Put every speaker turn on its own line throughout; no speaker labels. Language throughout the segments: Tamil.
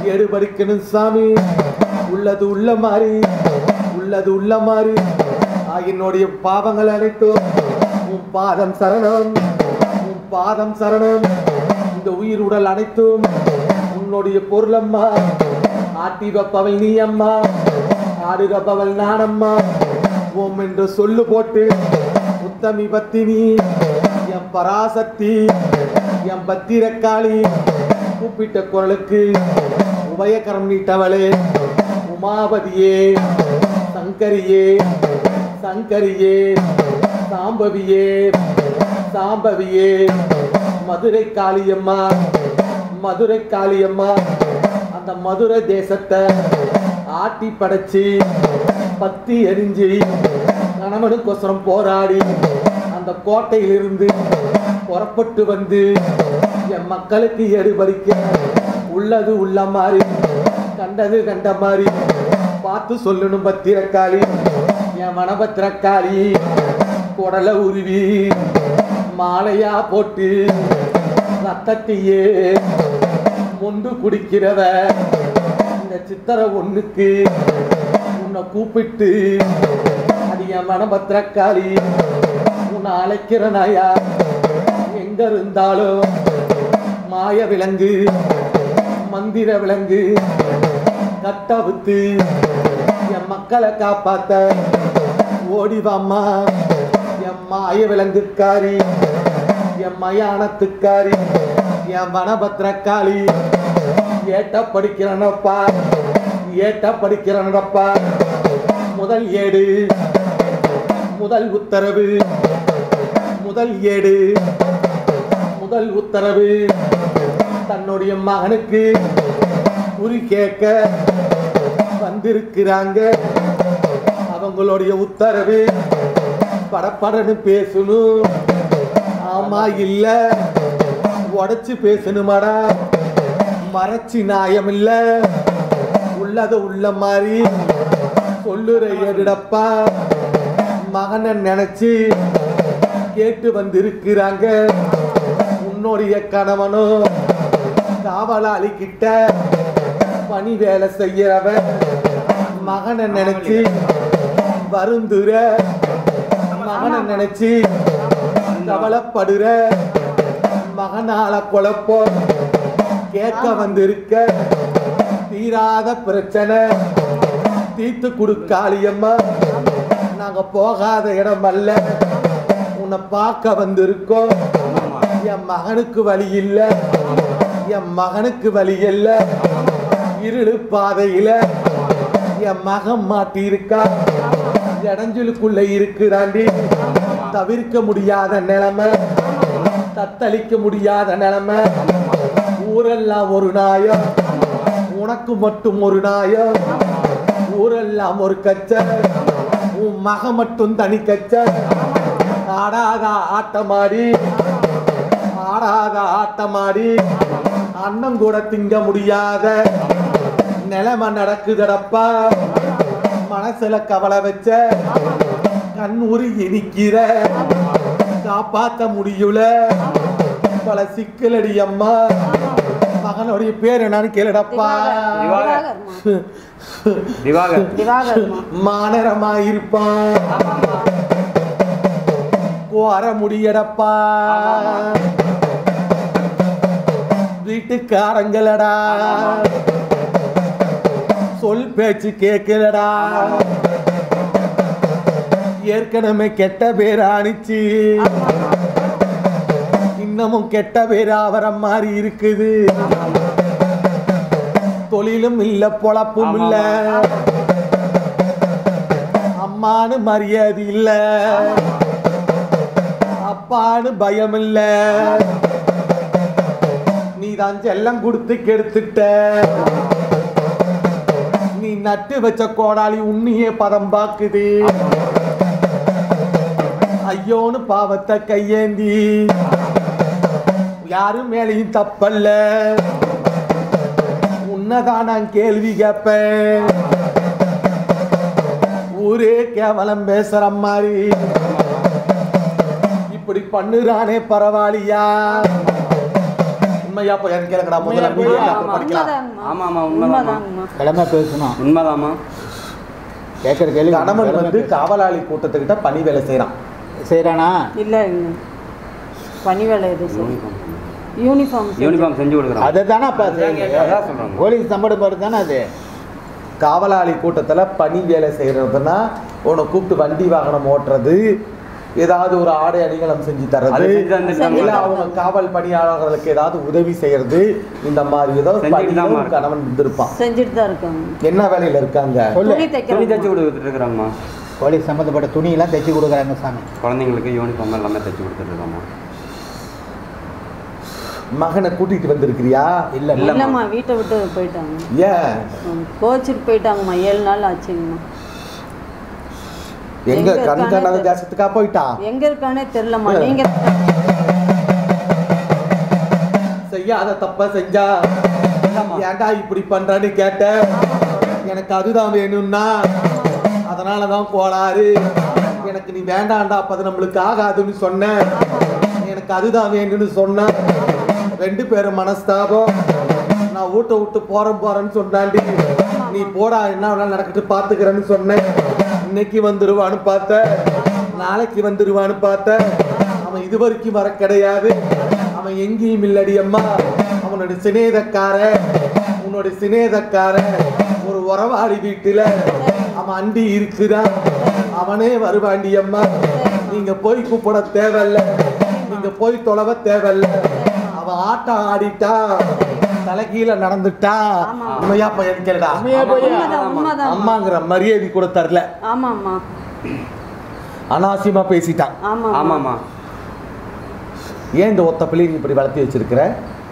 எடுபடிக்கணும் சாமி உள்ளது உள்ள மாதிரி உள்ளது உள்ள மாதிரி ஆ, என்னுடைய பாவங்கள் அனைத்தும் உன் பாதம் சரணம் உன் பாதம் சரணம் இந்த உயிர் உடல் அனைத்தும் உன்னுடைய பொருளம்மா ஆட்டி வைப்பவள் நீ அம்மா ஆடு கப்பவள் நானம்மா ஓம் என்று சொல்லு போட்டு உத்தமி பத்தினி என் பராசக்தி என் பத்திரக்காளி கூப்பிட்ட குரலுக்கு உபயகரம் நீட்டவளே உமாபதியே சங்கரியே சங்கரியே சாம்பவியே சாம்பவியே மதுரை காளியம்மா மதுரை காளியம்மா அந்த மதுரை தேசத்தை ஆட்டி படைச்சு பத்தி எரிஞ்சு கணவனுக்கோசரம் போராடி அந்த கோட்டையிலிருந்து புறப்பட்டு வந்து என் மக்களுக்கு எடுபடிக்க உள்ளது உள்ள மாதிரி கண்டது கண்ட மாதிரி பார்த்து சொல்லணும் பத்திரக்காளி என் மனபத்திரக்காளி குடலை உருவி மாலையா போட்டு ரத்தத்தையே மொண்டு குடிக்கிறவ இந்த சித்திர ஒண்ணுக்கு உன்னை கூப்பிட்டு அது என் மனபத்திரக்காளி உன்னை அழைக்கிற நாயா எங்க இருந்தாலும் மாய விலங்கு மந்திர விலங்கு கட்டவுத்து என் மக்களை காப்பாத்த ஓடிவாம்மா என் மாய விலங்குக்காரி என் மயானத்துக்காரி என் வனபத்திரக்காளி ஏட்ட படிக்கிறனப்பா ஏட்ட படிக்கிறனப்பா முதல் ஏடு முதல் உத்தரவு முதல் ஏடு முதல் உத்தரவு தன்னுடைய மகனுக்கு குறி கேட்க வந்திருக்கிறாங்க அவங்களுடைய உத்தரவு படப்படன்னு பேசணும் ஆமா இல்ல உடைச்சு பேசணுமாடா மறைச்சு நியாயம் இல்ல உள்ளத உள்ள மாதிரி சொல்லுற எடுடப்பா மகனை நினைச்சு கேட்டு வந்திருக்கிறாங்க உன்னுடைய கணவனும் காவலாளி கிட்ட பணி வேலை செய்யறவன் மகனை நினைச்சு வருந்துற மகனை நினைச்சு கவலைப்படுற மகனால குழப்பம் கேட்க வந்திருக்க தீராத பிரச்சனை தீர்த்து கொடுக்காளியம்மா நாங்க போகாத இடம் அல்ல உன்னை பார்க்க வந்திருக்கோம் என் மகனுக்கு வழி இல்ல என் மகனுக்கு வழி இல்ல இருளு பாதையில என் மகன் மாட்டி இருக்கா இடைஞ்சலுக்குள்ள இருக்குறாண்டி தவிர்க்க முடியாத நிலைமை தத்தளிக்க முடியாத நிலைமை ஊரெல்லாம் ஒரு நாயம் உனக்கு மட்டும் ஒரு நாயம் ஊரெல்லாம் ஒரு கச்ச உன் மக மட்டும் தனி கச்ச ஆடாத ஆட்டமாடி ஆடாத ஆட்டமாடி அண்ணன் கூட திங்க முடியாத நிலைமை நடக்குதடப்பா மனசுல கவலை வச்ச கண் உருகி நிக்கிற காப்பாத்த முடியல பல சிக்கலடி அம்மா மகனுடைய பேர் என்னன்னு கேளுடப்பா
திவாகர்மா
திவாகர்
திவாகர்மா
மானரமா இருப்பான் கோர முடியடப்பா வீட்டுக்காரங்களடா சொல் பேச்சு கேட்கலடா ஏற்கனவே கெட்ட பேர் ஆணிச்சு இன்னமும் கெட்ட பேர் ஆவற மாதிரி இருக்குது தொழிலும் இல்ல பொழப்பும் இல்ல அம்மானு மரியாதை இல்ல அப்பான்னு பயம் இல்ல நீ தான் செல்லம் கொடுத்து கெடுத்துட்ட நீ நட்டு வச்ச கோடாளி உன்னையே பதம் பாக்குது ஐயோன்னு பாவத்தை கையேந்தி யாரும் மேலேயும் தப்பல்ல உன்னதான் நான் கேள்வி கேட்பேன் ஊரே கேவலம் பேசுற மாதிரி இப்படி பண்ணுறானே பரவாயில்லையா உண்மையா பொய்யான்னு கேளுங்கடா முதல்ல
உண்மையா
மீடியால
பொய்யா?
அப்புறம் படிக்கலாம்
உண்மைதாங்கம்மா.
ஆமா, ஆமா, உண்மைதாம்மா.
உண்மைதாங்கம்மா.
கிழமை பேசணும்
உண்மைதாம்மா
கேட்குற கேள்வி
கணவன் வந்து காவலாளி கூட்டத்துக்கிட்ட பணி வேலை செய்யறான்
செய்கிறானா
இல்ல இல்ல பணி வேலை எதுவும் செய்யல. யூனிஃபார்ம் செஞ்சு-
யூனிஃபார்ம் செஞ்சு கொடுக்குறோம்
அதை தானே அப்பா
அதான் சொல்றேன்.
போலீஸ் சம்பளம் போகிறது தானே அது
காவலாளி கூட்டத்துல பணி வேலை செய்யறதுன்னா உன்னை கூப்பிட்டு வண்டி வாகனம் ஓட்டுறது ஏதாவது ஒரு ஆடை அணிகலம் செஞ்சு
அது
தர்றது
செஞ்சு தந்துட்டாங்க.
இல்ல அவங்க காவல் பணியாளர்களுக்கு ஏதாவது உதவி செய்யறது இந்த மாதிரி ஏதோ
செஞ்சுட்டு
பணியில
தான்மா
ஒரு
இருக்கான்.
கணவன் இருந்திருப்பான்
செஞ்சுட்டு தான் இருக்காங்க
என்ன வேலையில இருக்காங்க
சொல்லு
துணி
துணி தச்சு
தைக்கிறோம்
கொடுத்துட்டு இருக்கிறாங்கம்மா
போலீஸ் சம்மந்தப்பட்ட துணியெல்லாம் தைச்சி கொடுக்குறாங்க சாமி
குழந்தைங்களுக்கு யூனிஃபார்ம் எல்லாமே தச்சு கொடுத்துட்டு இருக்கோம்மா
மகனை கூட்டிட்டு வந்திருக்கிறியா
இல்லை
இல்ல.
இல்லம்மா வீட்டை விட்டு போயிட்டாங்க
ஏன்
ம், கோச்சிட்டு போயிட்டாங்கம்மா ஏழு நாள் ஆச்சுங்கம்மா
எங்க
எங்க
கண்
இருக்கானே
கண்ணாத
தெரியல.
தேசத்துக்கா போயிட்டான்
எங்க இருக்கானே தெரியலம்மா நீங்க
செய்யாத தப்ப செஞ்சா ஏன்டா இப்படி பண்றான்னு கேட்ட எனக்கு அதுதான் வேணும்னா அதனாலதான் கோளாறு எனக்கு நீ வேண்டாம்டா அப்ப அது நம்மளுக்கு ஆகாதுன்னு சொன்ன எனக்கு அதுதான் வேணும்னு சொன்ன ரெண்டு பேரும் மனஸ்தாபம் நான் வீட்டை விட்டு போறேன் போறேன்னு சொன்னாண்டி நீ போடா என்ன வேணாலும் நடக்கட்டு பாத்துக்கிறேன்னு சொன்னேன் இன்னைக்கு வந்துருவான்னு பார்த்த நாளைக்கு வந்துருவான்னு பார்த்த அவன் இது வரைக்கும் வர கிடையாது அவன் எங்கேயும் இல்லடி அம்மா அவனோட சிநேதக்கார உன்னோட சிநேதக்கார ஒரு உறவாடி வீட்டுல அவன் அண்டி இருக்குதான் அவனே வருவாண்டி அம்மா நீங்க போய் கூப்பிட தேவையில்ல நீங்க போய் தொலைவ தேவையில்ல அவன் ஆட்டம் ஆடிட்டா தலைகீழ நடந்துட்டா
ஆமா.
உண்மையா பையன் கேளுடா
உண்மையா பொய்யா
உண்மைதான் உண்மைதான்
அம்மாங்கிற மரியாதை கூட தரல
ஆமாம்மா
அனாவசியமா பேசிட்டான்
ஆமா
ஆமாம்மா
ஏன் இந்த ஒத்த பிள்ளை நீ இப்படி வளர்த்தி வச்சிருக்கிற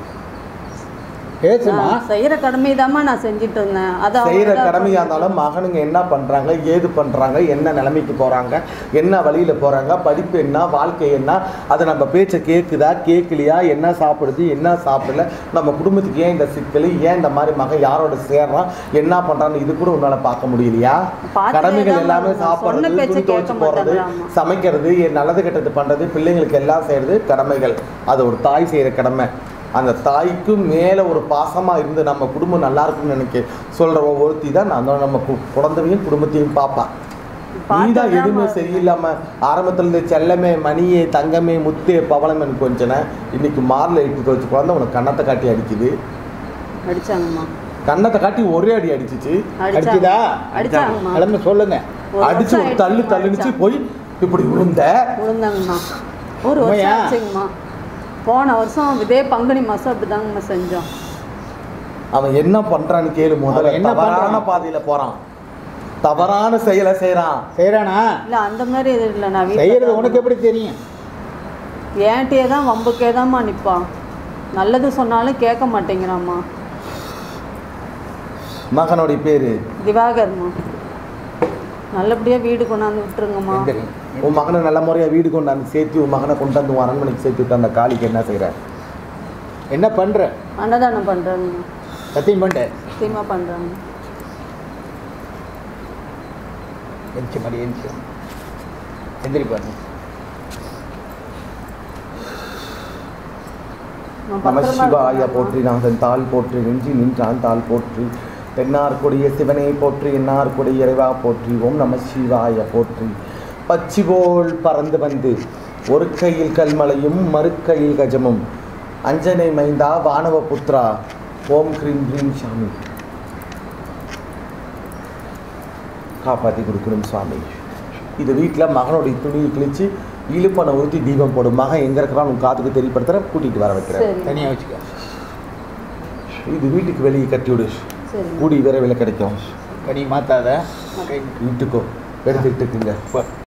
பேசுமா
செய்யற கடமை நான் செஞ்சுட்டு இருந்தேன் அது
செய்யற
அவங்க தான்
கடமையா இருந்தாலும் மகனுங்க என்ன பண்றாங்க ஏது பண்றாங்க என்ன நிலைமைக்கு போறாங்க என்ன வழியில போறாங்க படிப்பு என்ன வாழ்க்கை என்ன அது நம்ம பேச்சை கேக்குதா கேட்கலையா என்ன சாப்பிடுது என்ன சாப்பிடல நம்ம குடும்பத்துக்கு ஏன் இந்த சிக்கல் ஏன் இந்த மாதிரி மகன் யாரோட சேர்றான் என்ன பண்றான்னு இது கூட உன்னால பார்க்க முடியலையா
பார்த்துட்டே
கடமைகள்
தான்
எல்லாமே
இருக்கோம்.
சாப்பிடுறது
சொன்ன பேச்சை
துணி துவைச்சு
கேட்க
போடுறது
மாட்டேங்கிறாங்க.
சமைக்கிறது நல்லது கெட்டது பண்றது பிள்ளைங்களுக்கு எல்லாம் செய்யறது கடமைகள் அது ஒரு தாய் செய்யற கடமை அந்த தாய்க்கு மேல ஒரு பாசமா இருந்து நம்ம குடும்பம் நல்லா இருக்கும்னு நினைக்க சொல்ற ஒருத்தி தான் நான் தான் நம்ம கு- குழந்தையும் குடும்பத்தையும் பாப்பா நீ தான்
பார்த்துதான்
எதுவுமே
வா-
சரியில்லாம ஆரம்பத்துல இருந்து செல்லமே மணியே தங்கமே முத்தே பவளமன் கொஞ்சன இன்னைக்கு மார்ல இட்டு வச்சு குழந்தை உனக்கு கண்ணத்தை காட்டி அடிக்குது
அடிச்சாங்கம்மா
கண்ணத்தை காட்டி ஒரே அடி அடிச்சிச்சு
அடிச்சுதா?
அடிச்சாங்கம்மா
கிளம்பி சொல்லுங்க
ஒரு
அடிச்சு
வருஷம்
ஒரு தள்ளு
ஆயிடுச்சும்மா,
தள்ளுனுச்சு
அடிச்சாங்க.
போய் இப்படி விழுந்த
விழுந்தாங்கம்மா ஒரு
உண்மையா?
வருஷம் ஆச்சுங்கம்மா போன வருஷம் இதே பங்குனி மாசம் அப்படிதாங்கம்மா செஞ்சோம்
அவன் என்ன பண்றான்னு கேளு முதல்ல
அவன் என்ன
தவறான
பண்றான்?
பாதையில போறான் தவறான செயலை செய்யறான்
செய்கிறானா
இல்ல அந்த மாதிரி இது இல்லை நான் வீட்டுல
செய்கிறது
தான்
உனக்கு எப்படி தெரியும்
ஏன்ட்டே தான் வம்புக்கே தான்மா நிற்பான் நல்லது சொன்னாலும் கேட்க மாட்டேங்கிறாம்மா
மகனுடைய பேரு
திவாகர்மா நல்லபடியாக வீடு கொண்டாந்து விட்டுருங்கம்மா
எந்திரி.
உன் மகனை நல்ல முறையா வீடு கொண்டாந்து சேர்த்து உன் மகனை கொண்டு வந்து உன் அரண்மனைக்கு சேர்த்து விட்டு அந்த காளிக்கு என்ன செய்யற
என்ன பண்ற
அன்னதானம் பண்ணுறாங்கம்மா
சத்தியம் பண்ணிட்ட
சத்தியமாக பண்ணுறாங்க
எந்திச்சு மாதிரி எந்திச்சு எந்திரி பாருங்க
நம சிவாய போற்றி நாதன் தாள் போற்றி நெஞ்சி நின்றான் தாள் போற்றி தென்னார் கொடிய சிவனை போற்றி என்னார் கொடிய இறைவா போற்றி ஓம் நம சிவாய போற்றி பச்சி போல் பறந்து வந்து ஒரு கையில் கல்மலையும் மறுக்கையில் கஜமும் அஞ்சனை மைந்தா வானவ புத்ரா ஓம் கிரீம் கிரீம் சாமி காப்பாற்றி கொடுக்கணும் சுவாமி இது வீட்டில் மகனுடைய துணியை கிழிச்சு இழுப்பனை ஊற்றி தீபம் போடும் மகன் எங்கே இருக்கிறான் உன் காதுக்கு தெரியப்படுத்துற கூட்டிகிட்டு வர வைக்கிறேன்
சரி
தனியாக வச்சுக்க
இது வீட்டுக்கு வெளியே கட்டி விடு
சரி
கூடி விரைவில் கிடைக்கும்
கனி மாத்தாத
வீட்டுக்கோ எடுத்துக்கிட்டுக்குங்க
போ